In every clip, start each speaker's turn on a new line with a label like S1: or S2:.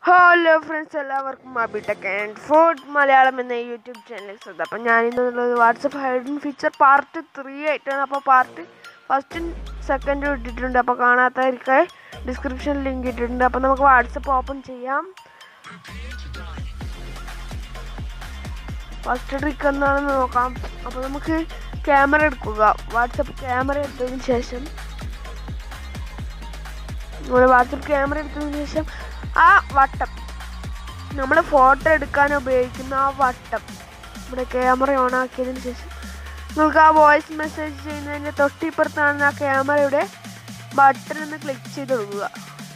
S1: hello friends എല്ലാവർക്കും അബിടെക് and food Malayalam എന്ന YouTube channel ശ്രദ്ധ അപ്പം ഞാൻ ഇന്നുള്ളത് WhatsApp hidden feature part three ആയിട്ടാണ് അപ്പോൾ പാർട്ട് ഫസ്റ്റും സെക്കൻഡും ഇട്ടിട്ടുണ്ട് അപ്പോൾ കാണാത്തവർക്ക് ഡിസ്ക്രിപ്ഷനിൽ ലിങ്ക് ഇട്ടിട്ടുണ്ട് അപ്പോൾ നമുക്ക് വാട്സപ്പ് ഓപ്പൺ ചെയ്യാം ഫസ്റ്റ് ട്രിക്ക് എന്താണെന്ന് നോക്കാം അപ്പോൾ നമുക്ക് ക്യാമറ എടുക്കുക വാട്സപ്പ് ക്യാമറ എടുത്തതിന് ശേഷം നമ്മൾ വാട്സപ്പ് ക്യാമറ എടുത്തതിന് ശേഷം ആ വട്ടം നമ്മൾ ഫോട്ടോ എടുക്കാൻ ഉപയോഗിക്കുന്ന ആ വട്ടം നമ്മുടെ ക്യാമറ ഓൺ ആക്കിയതിന് ശേഷം നിങ്ങൾക്ക് ആ വോയിസ് മെസ്സേജ് ചെയ്യുന്നതിൻ്റെ തൊട്ടിപ്പുറത്താണ് ആ ക്യാമറയുടെ ബട്ടൺ ഒന്ന് ക്ലിക്ക് ചെയ്ത് കൊടുക്കുക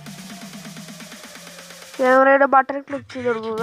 S1: ക്യാമറയുടെ ബട്ടൺ ക്ലിക്ക് ചെയ്ത് കൊടുക്കുക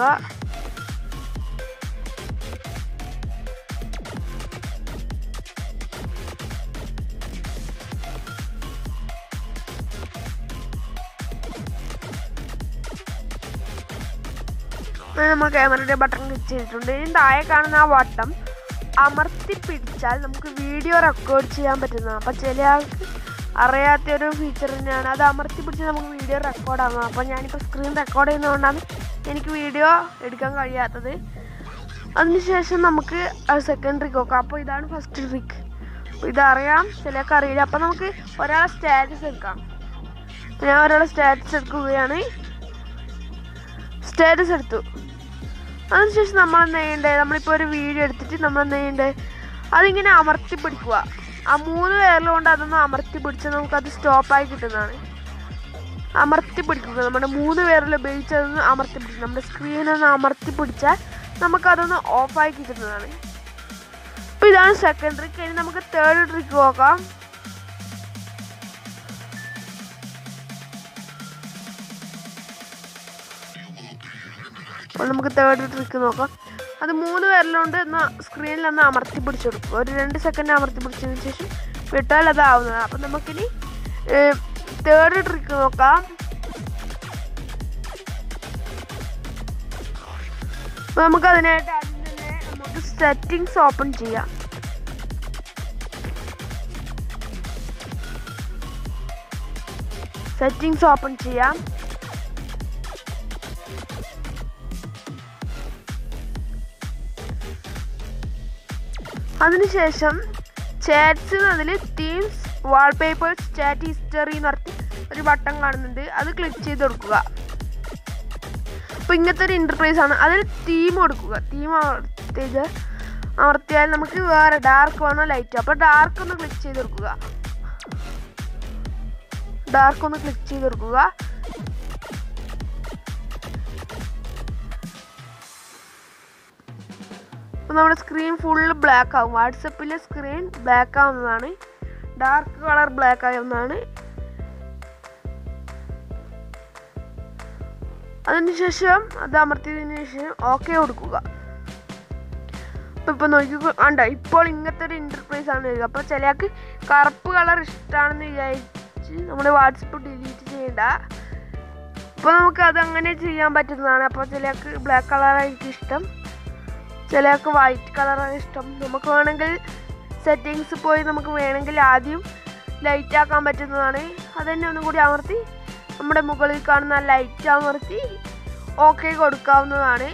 S1: നമ്മൾ ക്യാമറയുടെ ബട്ടൺ ക്ലിക്ക് ചെയ്തിട്ടുണ്ട് ഇനി താഴെ കാണുന്ന ആ വട്ടം അമർത്തി പിടിച്ചാൽ നമുക്ക് വീഡിയോ റെക്കോർഡ് ചെയ്യാൻ പറ്റുന്നതാണ് അപ്പം ചില ആൾക്ക് അറിയാത്ത ഒരു ഫീച്ചർ തന്നെയാണ് അത് അമർത്തി പിടിച്ചാൽ നമുക്ക് വീഡിയോ റെക്കോർഡ് ആകുന്നത് അപ്പം ഞാനിപ്പോൾ സ്ക്രീൻ റെക്കോർഡ് ചെയ്യുന്നതുകൊണ്ടാണ് എനിക്ക് വീഡിയോ എടുക്കാൻ കഴിയാത്തത് അതിനുശേഷം നമുക്ക് സെക്കൻഡ് ട്രിക്ക് നോക്കാം അപ്പോൾ ഇതാണ് ഫസ്റ്റ് ട്രിക്ക് അപ്പോൾ ഇതറിയാം ചിലർക്ക് അറിയില്ല അപ്പം നമുക്ക് ഒരാളെ സ്റ്റാറ്റസ് എടുക്കാം ഞാൻ ഒരാളെ സ്റ്റാറ്റസ് എടുക്കുകയാണ് സ്റ്റാറ്റസ് എടുത്തു അതിനുശേഷം നമ്മൾ എന്ത് ചെയ്യണ്ടേ നമ്മളിപ്പോൾ ഒരു വീഡിയോ എടുത്തിട്ട് നമ്മൾ എന്ത് ചെയ്യണ്ടേ അതിങ്ങനെ അമർത്തി പിടിക്കുക ആ മൂന്ന് പേരിലുകൊണ്ട് അതൊന്ന് അമർത്തി പിടിച്ചാൽ നമുക്കത് സ്റ്റോപ്പായി കിട്ടുന്നതാണ് അമർത്തി പിടിക്കുക നമ്മുടെ മൂന്ന് പേരിൽ ഉപയോഗിച്ച് അതൊന്ന് അമർത്തി പിടിക്കും നമ്മുടെ സ്ക്രീനൊന്ന് അമർത്തി പിടിച്ചാൽ നമുക്കതൊന്ന് ഓഫായി കിട്ടുന്നതാണ് അപ്പോൾ ഇതാണ് സെക്കൻഡ് ട്രിക്ക് ഇനി നമുക്ക് തേർഡ് ട്രിക്ക് നോക്കാം അപ്പോൾ നമുക്ക് തേർഡ് ട്രിക്ക് നോക്കാം അത് മൂന്ന് പേരിലുണ്ട് ഒന്ന് സ്ക്രീനിൽ ഒന്ന് അമർത്തി പിടിച്ചു കൊടുക്കുക ഒരു രണ്ട് സെക്കൻഡ് അമർത്തി പിടിച്ചതിന് ശേഷം വിട്ടാൽ അതാവുന്നതാണ് അപ്പം നമുക്കിനി തേർഡ് ട്രിക്ക് നോക്കാം അപ്പോൾ നമുക്ക് അതിനായിട്ട് ആദ്യം തന്നെ നമുക്ക് സെറ്റിങ്സ് ഓപ്പൺ ചെയ്യാം സെറ്റിങ്സ് ഓപ്പൺ ചെയ്യാം അതിനുശേഷം ചാറ്റ്സ് അതിൽ ടീംസ് വാൾപേപ്പേഴ്സ് ചാറ്റ് ഹിസ്റ്ററി എന്ന് പറഞ്ഞിട്ട് ഒരു ബട്ടൺ കാണുന്നുണ്ട് അത് ക്ലിക്ക് ചെയ്ത് കൊടുക്കുക അപ്പോൾ ഇങ്ങനത്തെ ഒരു ഇൻ്റർഫേസ് ആണ് അതിൽ തീം കൊടുക്കുക തീം അമർത്തിയത് അമർത്തിയാൽ നമുക്ക് വേറെ ഡാർക്ക് വേണോ ലൈറ്റ് അപ്പോൾ ഡാർക്ക് ഒന്ന് ക്ലിക്ക് ചെയ്ത് കൊടുക്കുക ഡാർക്ക് ഒന്ന് ക്ലിക്ക് ചെയ്ത് കൊടുക്കുക അപ്പോൾ നമ്മുടെ സ്ക്രീൻ ഫുള്ള് ബ്ലാക്ക് ആവും വാട്സപ്പിലെ സ്ക്രീൻ ബ്ലാക്ക് ആവുന്നതാണ് ഡാർക്ക് കളർ ബ്ലാക്ക് ആവുന്നതാണ് അതിനുശേഷം അത് അമർത്തിയതിനു ശേഷം ഓക്കെ കൊടുക്കുക അപ്പോൾ ഇപ്പോൾ നോക്കി കണ്ട ഇപ്പോൾ ഇങ്ങനത്തെ ഒരു ഇൻ്റർപ്രൈസ് ആണ് വരിക അപ്പോൾ ചിലക്ക് കറുപ്പ് കളർ ഇഷ്ടമാണെന്ന് വിചാരിച്ച് നമ്മുടെ വാട്സപ്പ് ഡിലീറ്റ് ചെയ്യണ്ട അപ്പോൾ നമുക്ക് അത് അങ്ങനെ ചെയ്യാൻ പറ്റുന്നതാണ് അപ്പോൾ ചിലക്ക് ബ്ലാക്ക് കളറായിരിക്കും ഇഷ്ടം ചിലർക്ക് വൈറ്റ് കളറാണ് ഇഷ്ടം നമുക്ക് വേണമെങ്കിൽ സെറ്റിങ്സ് പോയി നമുക്ക് വേണമെങ്കിൽ ആദ്യം ലൈറ്റ് ആക്കാൻ പറ്റുന്നതാണ് അതുതന്നെ ഒന്നും കൂടി അമർത്തി നമ്മുടെ മുകളിൽ കാണുന്ന ലൈറ്റ് അമർത്തി ഓക്കെ കൊടുക്കാവുന്നതാണ്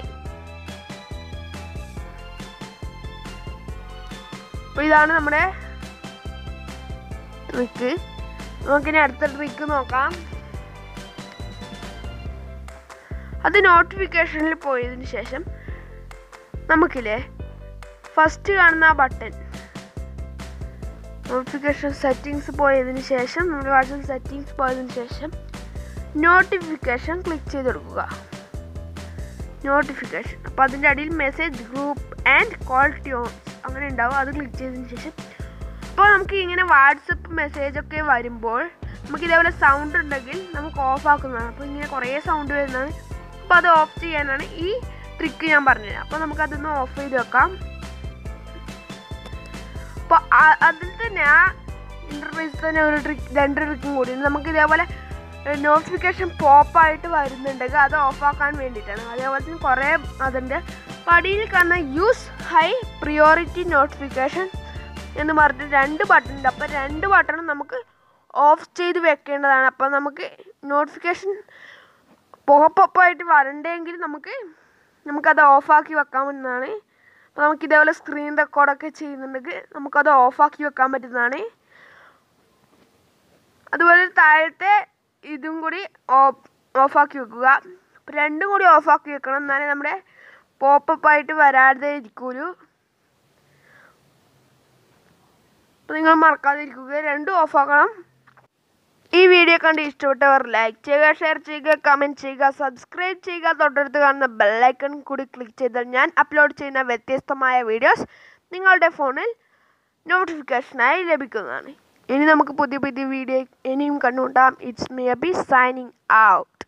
S1: അപ്പോൾ ഇതാണ് നമ്മുടെ ട്രിക്ക് നമുക്കിനി അടുത്ത ട്രിക്ക് നോക്കാം അത് നോട്ടിഫിക്കേഷനിൽ പോയതിന് ശേഷം നമുക്കില്ലേ ഫസ്റ്റ് കാണുന്ന ആ ബട്ടൺ നോട്ടിഫിക്കേഷൻ സെറ്റിങ്സ് പോയതിന് ശേഷം നമ്മുടെ വാട്സപ്പ് സെറ്റിങ്സ് പോയതിന് ശേഷം നോട്ടിഫിക്കേഷൻ ക്ലിക്ക് ചെയ്ത് കൊടുക്കുക നോട്ടിഫിക്കേഷൻ അപ്പോൾ അതിൻ്റെ അടിയിൽ message group and call tunes അങ്ങനെ ഉണ്ടാവും അത് ക്ലിക്ക് ചെയ്തതിന് ശേഷം അപ്പോൾ നമുക്ക് ഇങ്ങനെ വാട്സപ്പ് മെസ്സേജ് ഒക്കെ വരുമ്പോൾ നമുക്ക് ഇതേപോലെ സൗണ്ട് ഉണ്ടെങ്കിൽ നമുക്ക് ഓഫ് ആക്കുന്നതാണ് അപ്പോൾ ഇങ്ങനെ കുറേ സൗണ്ട് വരുന്നതാണ് അപ്പോൾ അത് ഓഫ് ചെയ്യാനാണ് ഈ ട്രിക്ക് ഞാൻ പറഞ്ഞുതരാം അപ്പോൾ നമുക്കതൊന്ന് ഓഫ് ചെയ്ത് വെക്കാം അപ്പോൾ അതിൽ തന്നെ ആ ഇൻ്റർഫേസിൽ തന്നെ ഒരു ട്രിക്ക് രണ്ട് ട്രിക്കും കൂടി നമുക്ക് ഇതേപോലെ നോട്ടിഫിക്കേഷൻ പോപ്പായിട്ട് വരുന്നുണ്ടെങ്കിൽ അത് ഓഫാക്കാൻ വേണ്ടിയിട്ടാണ് അതേപോലെ തന്നെ കുറേ അതിൻ്റെ പടിയിൽ കാണുന്ന യൂസ് ഹൈ പ്രിയോറിറ്റി നോട്ടിഫിക്കേഷൻ എന്ന് പറഞ്ഞിട്ട് രണ്ട് ബട്ടൺ ഉണ്ട് അപ്പോൾ രണ്ട് ബട്ടണും നമുക്ക് ഓഫ് ചെയ്ത് വെക്കേണ്ടതാണ് അപ്പോൾ നമുക്ക് നോട്ടിഫിക്കേഷൻ പോപ്പപ്പായിട്ട് വരണ്ടെങ്കിൽ നമുക്ക് നമുക്കത് ഓഫാക്കി വെക്കാൻ പറ്റുന്നതാണ് അപ്പോൾ നമുക്ക് ഇതേപോലെ സ്ക്രീൻ റെക്കോർഡൊക്കെ ചെയ്യുന്നുണ്ടെങ്കിൽ നമുക്കത് ഓഫാക്കി വെക്കാൻ പറ്റുന്നതാണ് അതുപോലെ താഴത്തെ ഇതും കൂടി ഓഫാക്കി വെക്കുക അപ്പോൾ രണ്ടും കൂടി ഓഫാക്കി വെക്കണം എന്നാലേ നമ്മുടെ പോപ്പപ്പായിട്ട് വരാതെ ഇരിക്കൂലൂ അപ്പോൾ നിങ്ങൾ മറക്കാതെ ഇരിക്കുക രണ്ടും ഓഫാക്കണം ഈ വീഡിയോ കണ്ട് ഇഷ്ടപ്പെട്ടവർ ലൈക്ക് ചെയ്യുക ഷെയർ ചെയ്യുക കമൻറ്റ് ചെയ്യുക സബ്സ്ക്രൈബ് ചെയ്യുക തൊട്ടടുത്ത് കാണുന്ന ബെല്ലൈക്കൺ കൂടി ക്ലിക്ക് ചെയ്താൽ ഞാൻ അപ്ലോഡ് ചെയ്യുന്ന വ്യത്യസ്തമായ വീഡിയോസ് നിങ്ങളുടെ ഫോണിൽ നോട്ടിഫിക്കേഷനായി ലഭിക്കുന്നതാണ് ഇനി നമുക്ക് പുതിയ പുതിയ വീഡിയോ ഇനിയും കണ്ടുമുട്ടാം it's me Abi signing out